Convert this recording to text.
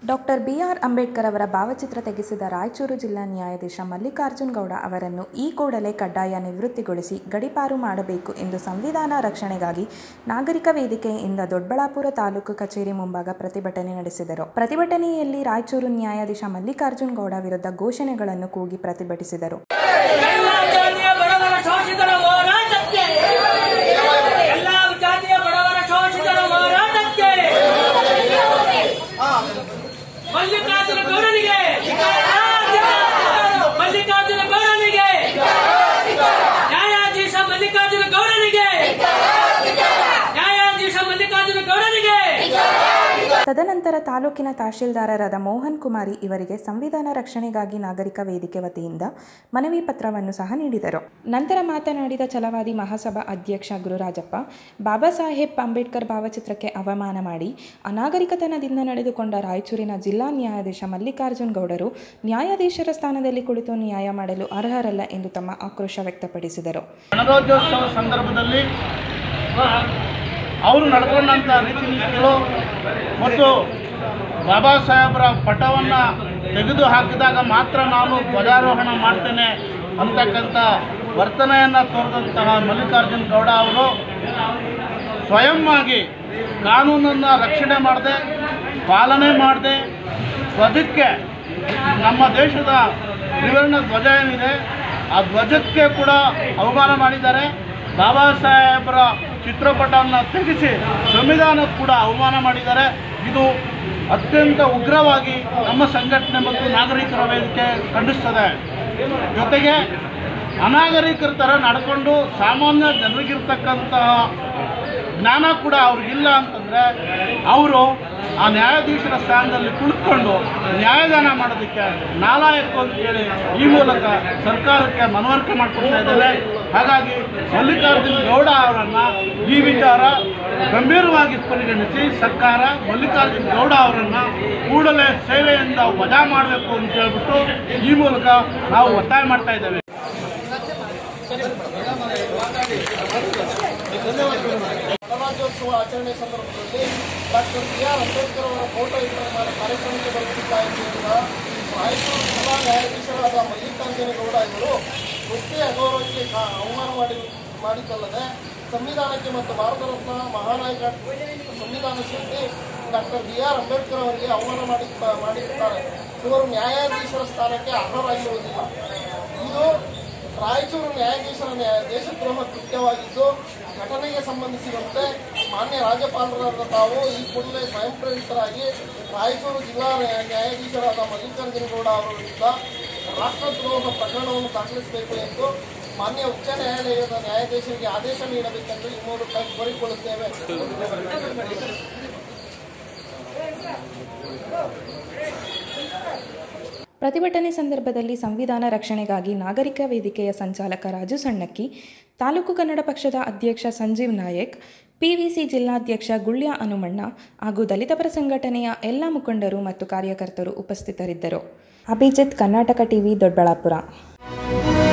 doctor B R Ambedkar ಅವರ ಭಾವಚಿತ್ರ ತೆಗೆಸಿದ ರಾಯಚೂರು ಜಿಲ್ಲಾ ನ್ಯಾಯಾಧೀಶ ಮಲ್ಲಿಕಾರ್ಜುನ್ ಗೌಡ ಅವರನ್ನು ಈ ಕೂಡಲೇ ಕಡ್ಡಾಯ ನಿವೃತ್ತಿಗೊಳಿಸಿ ಗಡೀಪಾರು ಮಾಡಬೇಕು ಎಂದು ಸಂವಿಧಾನ ರಕ್ಷಣೆಗಾಗಿ ನಾಗರಿಕ ವೇದಿಕೆಯಿಂದ ದೊಡ್ಡಬಳ್ಳಾಪುರ ತಾಲೂಕು ಕಚೇರಿ ಮುಂಭಾಗ ಪ್ರತಿಭಟನೆ ನಡೆಸಿದರು ಪ್ರತಿಭಟನೆಯಲ್ಲಿ ರಾಯಚೂರು ನ್ಯಾಯಾಧೀಶ ಮಲ್ಲಿಕಾರ್ಜುನ್ ಗೌಡ ವಿರುದ್ಧ ಘೋಷಣೆಗಳನ್ನು ಕೂಗಿ ಪ್ರತಿಭಟಿಸಿದರು ಎಲ್ಲ ಜಾತಿಯ ಬಡವರ ಶೋಷಿತರ ಹೋರಾಟಕ್ಕೆ ಎಲ್ಲ ಜಾತಿಯ ಬಡವರ ಶೋಷಿತರ ಹೋರಾಟಕ್ಕೆ ಮಲ್ಲಿಕಾರ್ಜುನ ಗೌಡನಿಗೆ ಮಲ್ಲಿಕಾರ್ಜುನ ಗೌಡನಿಗೆ ನ್ಯಾಯಾಧೀಶ ಮಲ್ಲಿಕಾರ್ಜುನ ಗೌಡನಿಗೆ ನ್ಯಾಯಾಧೀಶ ಮಲ್ಲಿಕಾರ್ಜುನ ಗೌಡನಿಗೆ ತದನಂತರ ತಾಲೂಕಿನ ತಹಶೀಲ್ದಾರರಾದ ಮೋಹನ್ ಕುಮಾರಿ ಇವರಿಗೆ ಸಂವಿಧಾನ ರಕ್ಷಣೆಗಾಗಿ ನಾಗರಿಕ ವೇದಿಕೆ ವತಿಯಿಂದ ಮನವಿ ಪತ್ರವನ್ನು ಸಹ ನೀಡಿದರು ನಂತರ ಮಾತನಾಡಿದ ಛಲವಾದಿ ಮಹಾಸಭಾ ಅಧ್ಯಕ್ಷ ಗುರುರಾಜಪ್ಪ ಬಾಬಾ ಸಾಹೇಬ್ ಅಂಬೇಡ್ಕರ್ ಭಾವಚಿತ್ರಕ್ಕೆ ಅವಮಾನ ಮಾಡಿ ಅನಾಗರಿಕತನದಿಂದ ನಡೆದುಕೊಂಡ ರಾಯಚೂರಿನ ಜಿಲ್ಲಾ ನ್ಯಾಯಾಧೀಶ ಮಲ್ಲಿಕಾರ್ಜುನ್ ಗೌಡರು ನ್ಯಾಯಾಧೀಶರ ಸ್ಥಾನದಲ್ಲಿ ಕುಳಿತು ನ್ಯಾಯ ಮಾಡಲು ಅರ್ಹರಲ್ಲ ಎಂದು ತಮ್ಮ ಆಕ್ರೋಶ ವ್ಯಕ್ತಪಡಿಸಿದರು ಗಣರಾಜ್ಯೋತ್ಸವ ಸಂದರ್ಭದಲ್ಲಿ ಅವರು ನಡ್ಕೊಂಡಂಥ ರೀತಿ ನೀತಿಗಳು ಮತ್ತು ಬಾಬಾ ಸಾಹೇಬರ ಪಟವನ್ನು ತೆಗೆದು ಹಾಕಿದಾಗ ಮಾತ್ರ ನಾನು ಧ್ವಜಾರೋಹಣ ಮಾಡ್ತೇನೆ ಅಂತಕ್ಕಂಥ ವರ್ತನೆಯನ್ನು ತೋರಿದಂತಹ ಮಲ್ಲಿಕಾರ್ಜುನ್ ಗೌಡ ಅವರು ಸ್ವಯಂವಾಗಿ ಕಾನೂನನ್ನು ರಕ್ಷಣೆ ಮಾಡದೆ ಪಾಲನೆ ಮಾಡದೆ ಧ್ವಜಕ್ಕೆ ನಮ್ಮ ದೇಶದ ತ್ರಿವರ್ಣ ಧ್ವಜ ಏನಿದೆ ಆ ಧ್ವಜಕ್ಕೆ ಕೂಡ ಅವಮಾನ ಮಾಡಿದ್ದಾರೆ ಬಾಬಾ ಸಾಹೇಬರ ಚಿತ್ರಪಟವನ್ನು ತೆಗೆಸಿ ಸಂವಿಧಾನಕ್ಕೆ ಕೂಡ ಅವಮಾನ ಮಾಡಿದ್ದಾರೆ ಇದು ಅತ್ಯಂತ ಉಗ್ರವಾಗಿ ನಮ್ಮ ಸಂಘಟನೆ ಮತ್ತು ನಾಗರಿಕರ ವೇದಿಕೆ ಖಂಡಿಸ್ತದೆ ಜೊತೆಗೆ ಅನಾಗರಿಕರ ಥರ ನಡ್ಕೊಂಡು ಸಾಮಾನ್ಯ ಜನರಿಗಿರ್ತಕ್ಕಂತಹ ಜ್ಞಾನ ಕೂಡ ಅವ್ರಿಗಿಲ್ಲ ಅಂತಂದರೆ ಅವರು ಆ ನ್ಯಾಯಾಧೀಶರ ಸ್ಥಾನದಲ್ಲಿ ಕುಳಿತುಕೊಂಡು ನ್ಯಾಯದಾನ ಮಾಡೋದಕ್ಕೆ ನಾಲಾಯಕು ಅಂತೇಳಿ ಈ ಮೂಲಕ ಸರ್ಕಾರಕ್ಕೆ ಮನವರಿಕೆ ಮಾಡ್ಕೊಳ್ತಾ ಇದ್ದೇವೆ ಹಾಗಾಗಿ ಮಲ್ಲಿಕಾರ್ಜುನ ಗೌಡ ಅವರನ್ನು ಈ ವಿಚಾರ ಗಂಭೀರವಾಗಿ ಪರಿಗಣಿಸಿ ಸರ್ಕಾರ ಮಲ್ಲಿಕಾರ್ಜುನ ಗೌಡ ಅವರನ್ನು ಕೂಡಲೇ ಸೇವೆಯಿಂದ ವಜಾ ಮಾಡಬೇಕು ಅಂತ ಹೇಳ್ಬಿಟ್ಟು ಈ ಮೂಲಕ ನಾವು ಒತ್ತಾಯ ಮಾಡ್ತಾ ಇದ್ದೇವೆ ಗಣರಾಜ್ಯೋತ್ಸವ ಆಚರಣೆ ಸಂದರ್ಭದಲ್ಲಿ ಡಾಕ್ಟರ್ ಬಿ ಆರ್ ಅಂಬೇಡ್ಕರ್ ಅವರ ಫೋಟೋ ಇಟ್ಟು ಕಾರ್ಯಕ್ರಮಕ್ಕೆ ಬರುತ್ತಿದ್ದ ಎಂಬುದರಿಂದ ರಾಯಚೂರು ಜಿಲ್ಲಾ ನ್ಯಾಯಾಧೀಶರಾದ ಮಲ್ಲಿಕಾರ್ಜುನ ಗೌಡ ಇವರು ವೃತ್ತಿ ಅಗೌರವಕ್ಕೆ ಕಾ- ಅವಮಾನ ಮಾಡಿ ಮಾಡಿದ್ದಲ್ಲದೆ ಸಂವಿಧಾನಕ್ಕೆ ಮತ್ತು ಭಾರತ ರತ್ನ ಮಹಾನಾಯಕ ಸಂವಿಧಾನ ಶಿಲ್ಪಿ ಡಾಕ್ಟರ್ ಬಿ ಆರ್ ಅಂಬೇಡ್ಕರ್ ಅವರಿಗೆ ಅವಮಾನ ಮಾಡಿ ಮಾಡಿರುತ್ತಾರೆ ಇವರು ನ್ಯಾಯಾಧೀಶರ ಸ್ಥಾನಕ್ಕೆ ಅರ್ಹರಾಗಿರುವುದಿಲ್ಲ ಇದು ರಾಯಚೂರು ನ್ಯಾಯಾಧೀಶರ ನ್ಯಾಯ- ದೇಶದ್ರೋಹ ಕೃತ್ಯವಾಗಿದ್ದು ಘಟನೆಗೆ ಸಂಬಂಧಿಸಿದಂತೆ ಮಾನ್ಯ ರಾಜ್ಯಪಾಲರಾದ ತಾವು ಈ ಕೂಡಲೇ ಸ್ವಯಂ ಪ್ರೇರಿತರಾಗಿ ರಾಯಚೂರು ಜಿಲ್ಲಾ ನ್ಯಾಯ- ನ್ಯಾಯಾಧೀಶರಾದ ಮಲ್ಲಿಕಾರ್ಜುನ ಗೌಡ ಅವರ ವಿರುದ್ಧ ರಾಷ್ಟ್ರದ್ರೋಹ ಪ್ರಕರಣವನ್ನು ದಾಖಲಿಸಬೇಕು ಎಂದು ಮಾನ್ಯ ಉಚ್ಚ ನ್ಯಾಯಾಲಯದ ನ್ಯಾಯಾಧೀಶರಿಗೆ ಆದೇಶ ನೀಡಬೇಕೆಂದು ಈ ಮೂಲಕ ಕೋರಿಕೊಳ್ಳುತ್ತೇವೆ ಪ್ರತಿಭಟನೆ ಸಂದರ್ಭದಲ್ಲಿ ಸಂವಿಧಾನ ರಕ್ಷಣೆಗಾಗಿ ನಾಗರಿಕ ವೇದಿಕೆಯ ಸಂಚಾಲಕ ರಾಜು ಸಣ್ಣಕ್ಕಿ ತಾಲೂಕು ಕನ್ನಡ ಪಕ್ಷದ ಅಧ್ಯಕ್ಷ ಸಂಜೀವ್ ನಾಯಕ್ ಪಿವಿಸಿ ಜಿಲ್ಲಾಧ್ಯಕ್ಷ ಗುಳ್ಯ ಹನುಮಣ್ಣ ಹಾಗೂ ದಲಿತ ಪರ ಸಂಘಟನೆಯ ಎಲ್ಲ ಮುಖಂಡರು ಮತ್ತು ಕಾರ್ಯಕರ್ತರು ಉಪಸ್ಥಿತರಿದ್ದರು ಅಭಿಜಿತ್ ಕರ್ನಾಟಕ ಟಿವಿ ದೊಡ್ಡಬಳ್ಳಾಪುರ